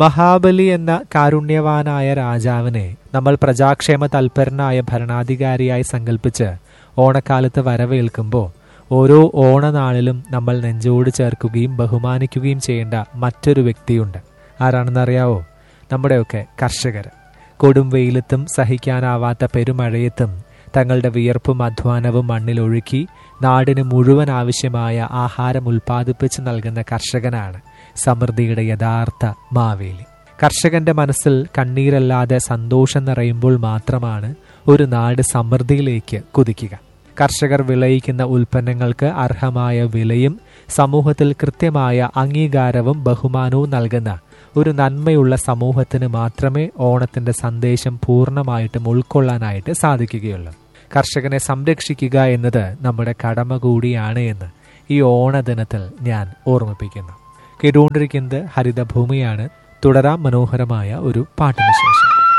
മഹാബലി എന്ന കാരുണ്യവാനായ രാജാവിനെ നമ്മൾ പ്രജാക്ഷേമ തൽപരനായ ഭരണാധികാരിയായി സങ്കല്പിച്ച് ഓണക്കാലത്ത് വരവേൽക്കുമ്പോൾ ഓരോ ഓണനാളിലും നമ്മൾ നെഞ്ചോട് ചേർക്കുകയും ബഹുമാനിക്കുകയും ചെയ്യേണ്ട മറ്റൊരു വ്യക്തിയുണ്ട് ആരാണെന്നറിയാവോ നമ്മുടെയൊക്കെ കർഷകർ കൊടും വെയിലത്തും സഹിക്കാനാവാത്ത പെരുമഴയത്തും തങ്ങളുടെ വിയർപ്പും അധ്വാനവും മണ്ണിലൊഴുക്കി നാടിന് മുഴുവൻ ആവശ്യമായ ആഹാരം ഉൽപ്പാദിപ്പിച്ച് നൽകുന്ന കർഷകനാണ് സമൃദ്ധിയുടെ യഥാർത്ഥ മാവേലി കർഷകന്റെ മനസ്സിൽ കണ്ണീരല്ലാതെ സന്തോഷം നിറയുമ്പോൾ മാത്രമാണ് ഒരു നാട് സമൃദ്ധിയിലേക്ക് കുതിക്കുക കർഷകർ വിളയിക്കുന്ന ഉൽപ്പന്നങ്ങൾക്ക് അർഹമായ വിലയും സമൂഹത്തിൽ കൃത്യമായ അംഗീകാരവും ബഹുമാനവും നൽകുന്ന ഒരു നന്മയുള്ള സമൂഹത്തിന് മാത്രമേ ഓണത്തിന്റെ സന്ദേശം പൂർണ്ണമായിട്ടും ഉൾക്കൊള്ളാനായിട്ട് സാധിക്കുകയുള്ളൂ കർഷകനെ സംരക്ഷിക്കുക എന്നത് നമ്മുടെ കടമ കൂടിയാണ് എന്ന് ഈ ഓണദിനത്തിൽ ഞാൻ ഓർമ്മിപ്പിക്കുന്നു കേട്ടുകൊണ്ടിരിക്കുന്നത് ഹരിതഭൂമിയാണ് തുടരാം മനോഹരമായ ഒരു പാട്ടിന് ശേഷം